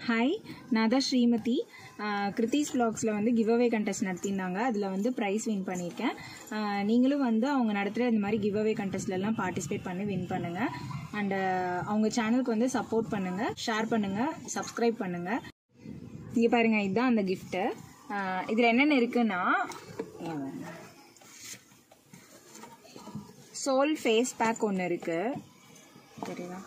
hi நான் தான் ஸ்ரீமதி ஆஹ் கிருத்திஸ் vlogsல வந்து கிவ் அவே கண்டெஸ்ட் நடத்தியிருந்தாங்க அதில் வந்து ப்ரைஸ் வின் பண்ணியிருக்கேன் ஆஹ் நீங்களும் வந்து அவங்க நடத்துகிற இந்த மாதிரி கிவ் அவே கண்டெஸ்ட்லலாம் பார்ட்டிசிபேட் பண்ணி வின் பண்ணுங்கள் அண்ட் அவங்க சேனலுக்கு வந்து சப்போர்ட் பண்ணுங்கள் ஷேர் பண்ணுங்கள் சப்ஸ்கிரைப் பண்ணுங்கள் இங்கே பாருங்கள் இதுதான் அந்த கிஃப்ட்டு இதில் என்னென்ன இருக்குன்னா சோல் ஃபேஸ் பேக் ஒன்று இருக்குது தெரியுதா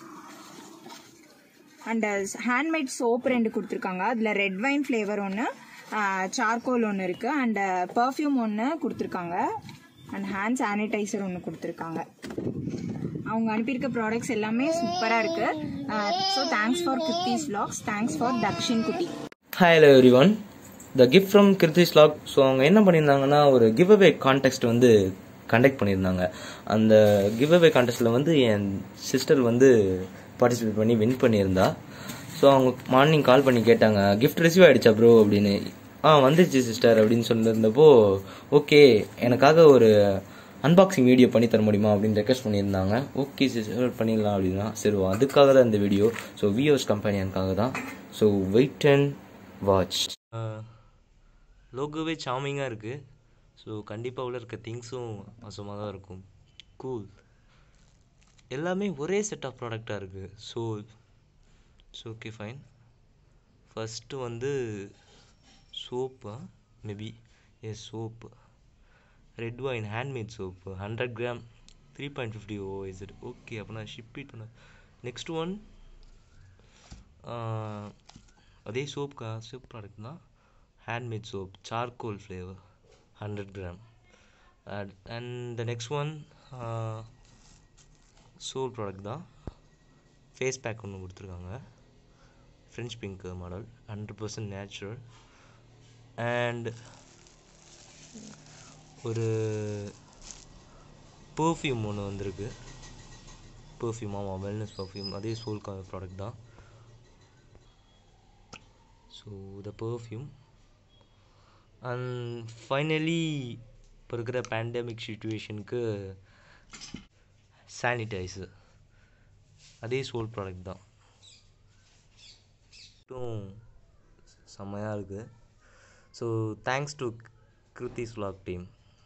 அண்ட் ஹேண்ட்மேட் சோப் ரெண்டு கொடுத்துருக்காங்க அதில் ரெட் வைன் ஃப்ளேவர் ஒன்று சார்கோல் ஒன்று இருக்குது அண்ட் பர்ஃப்யூம் ஒன்று கொடுத்துருக்காங்க அண்ட் ஹேண்ட் சானிடைசர் ஒன்று கொடுத்துருக்காங்க அவங்க அனுப்பியிருக்க ப்ராடக்ட்ஸ் எல்லாமே சூப்பராக இருக்குது so thanks for Kruthis vlogs thanks for Dakshin குட்டி hi hello everyone the gift from Kruthis vlog so அவங்க என்ன பண்ணியிருந்தாங்கன்னா ஒரு கிவ் அவே கான்டெஸ்ட் வந்து கண்டக்ட் பண்ணியிருந்தாங்க அந்த கிவ் அவே கான்டெஸ்ட்டில் வந்து என் சிஸ்டர் வந்து பார்ட்டிசிபேட் பண்ணி வின் பண்ணியிருந்தா ஸோ அவங்க மார்னிங் கால் பண்ணி கேட்டாங்க கிஃப்ட் ரிசீவ் ஆயிடுச்சா ப்ரோ அப்படின்னு ஆ வந்துருச்சு சிஸ்டர் அப்படின்னு சொல்லியிருந்தப்போ ஓகே எனக்காக ஒரு அன்பாக்சிங் வீடியோ பண்ணி தர முடியுமா அப்படின்னு ரெக்வஸ்ட் பண்ணியிருந்தாங்க ஓகே சிஸ்டர் பண்ணிடலாம் அப்படின்னா சரி அதுக்காக தான் இந்த வீடியோ ஸோ விஓஸ் கம்பெனியனுக்காக தான் ஸோ வெயிட் அண்ட் வாட்ச் லோகோவே சாமிங்காக இருக்குது ஸோ கண்டிப்பாக உள்ள இருக்க திங்ஸும் அவசமாக தான் இருக்கும் கூல் எல்லாமே ஒரே செட் ஆஃப் ப்ராடக்டாக இருக்குது so so okay fine first வந்து சோப்பா maybe yes soap red wine handmade soap hundred gram three point fifty oh is it okay அப்போ நான் ஷிப் இட் பண்ண நெக்ஸ்ட் ஒன் அதே சோப்க்கா சோப் ப்ராடக்ட் தான் handmade soap charcoal flavour hundred gram and the next one soap product தான் face pack ஒன்று கொடுத்துருக்காங்க French pink model hundred percent natural and ஒரு பர்ஃப்யூம் ஒன்று வந்திருக்கு பர்ஃப்யூம் ஆமாம் வெல்னஸ் பர்ஃப்யூம் அதே சோல் ப்ராடக்ட் தான் so the perfume and finally இப்போ இருக்கிற பேண்டமிக் சுச்சுவேஷனுக்கு சானிடைசர் அதே சோல் ப்ராடக்ட் தான் மட்டும் செம்மையாக இருக்குது so thanks to Kruthis vlog team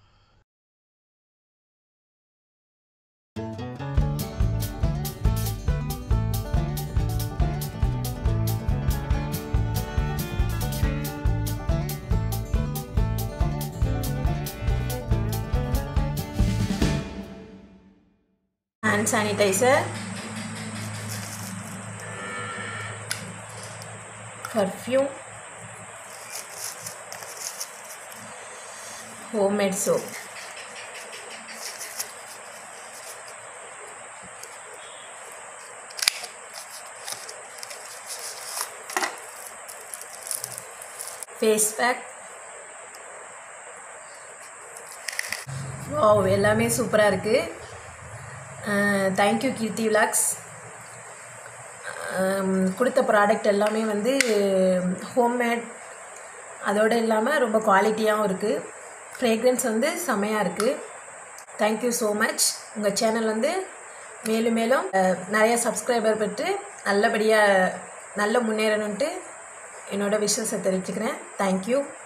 hand sanitizer perfume homemade soap face pack wow எல்லாமே சூப்பராக இருக்குது தேங்க்யூ கீர்த்தி விலாக்ஸ் கொடுத்த ப்ராடக்ட் எல்லாமே வந்து ஹோம்மேட் அதோடு இல்லாமல் ரொம்ப குவாலிட்டியாகவும் இருக்குது ஃப்ரேக்ரன்ஸ் வந்து செமையாக இருக்குது தேங்க்யூ ஸோ மச் உங்கள் சேனல் வந்து மேலும் மேலும் அஹ், நிறைய சப்ஸ்கிரைபர் பெற்று நல்லபடியாக நல்ல முன்னேறணுன்ட்டு என்னோட விஷயத்தை தெரிவிச்சுக்கிறேன் தேங்க்யூ